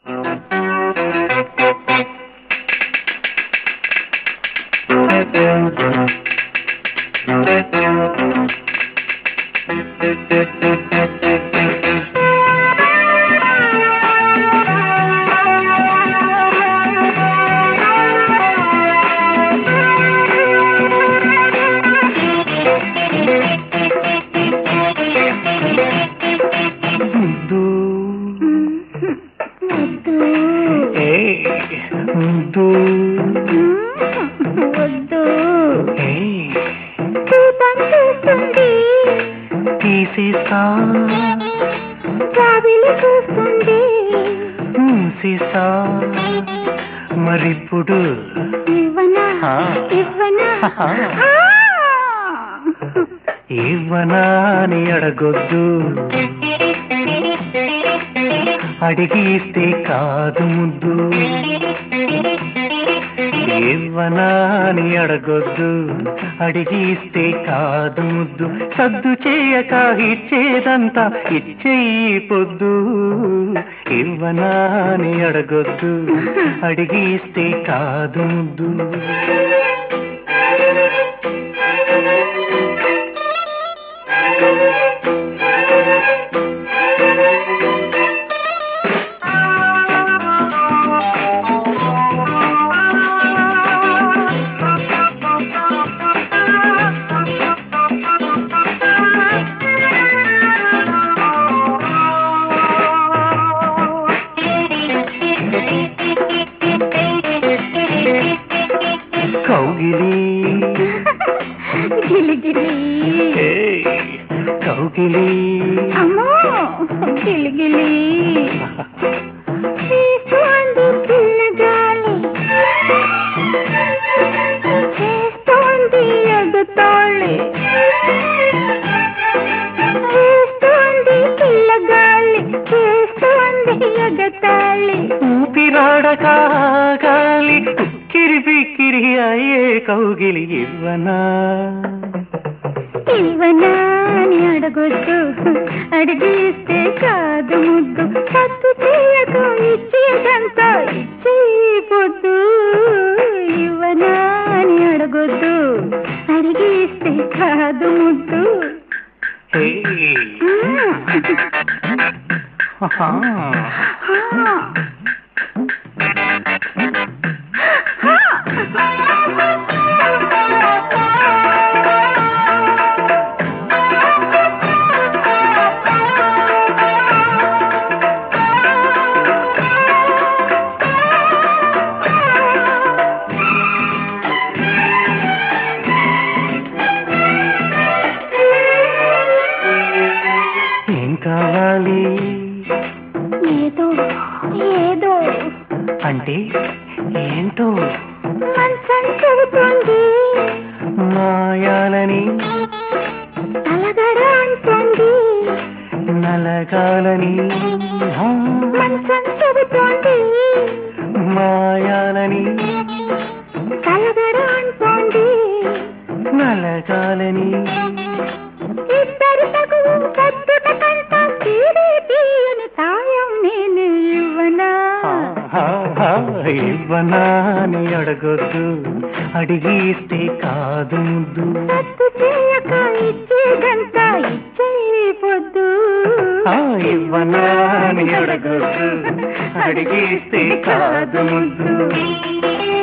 ముద్దు వద్దు ఏ ముద్దు వద్దు ఏ దీపం చూస్తుంది తీసేసా జాబిలి చూస్తుంది మూసేసా మరిప్పుడు ఇవ్వనా ఆ. ఇవ్వనా ఆ. ఇవ్వనా అని అడగొద్దు అడిగి ఇస్తే కాదు ముద్దు ఇవ్వనా అని అడగొద్దు అడిగి ఇస్తే కాదు ముద్దు సద్దు చేయక ఇచ్చేదంతా ఇచ్చేయి పొద్దు ఇవ్వనా అని అడగొద్దు అడిగి ఇస్తే కాదు ముద్దు కౌగిలి గిలిగిలి ఏయ్, కౌగిలి అమ్మో గిలిగిలి చేస్తోంది పిల్లగాలి చేస్తోంది ఎగతాళి చేస్తోంది పిల్లగాలి చేస్తోంది ఎగతాళి ఊపిరాడక గాలి ఉక్కిరి బిక్కిరి అయ్యే కౌగిలి ఇవ్వనా ఇవ్వనా అని అడగొద్దు అడిగిస్తే కాదు ముద్దు సత్తు చేయక ఇచ్చేదంతా ఇచ్చేయొద్దు ఇవ్వనా అని అడగొద్దు అడిగిస్తే కాదు ముద్దు ఏయ్, ఆహా. ఏం కావాలి ఏదో ఏదో అంటే ఏంటో మనసం చెబుతుంది మాయాలని తలగడ అంటుంది నలగాలని ఆ, మనసం చెబుతోంది మాయాలని తలగడ అంటోంది నలగాలని ఇద్దరు తగువు కత్తుట కంట తీరి తీయని సాయం నేను ఇవ్వనా ఆహా, ఇవ్వనా అని అడగొద్దు అడిగి ఇస్తే కాదు ముద్దు సత్తు చేయక ఇచ్చేదంతా ఇచ్చేయొద్దు ఆ, ఇవ్వనా అని అడగొద్దు అడిగి ఇస్తే కాదు ముద్దు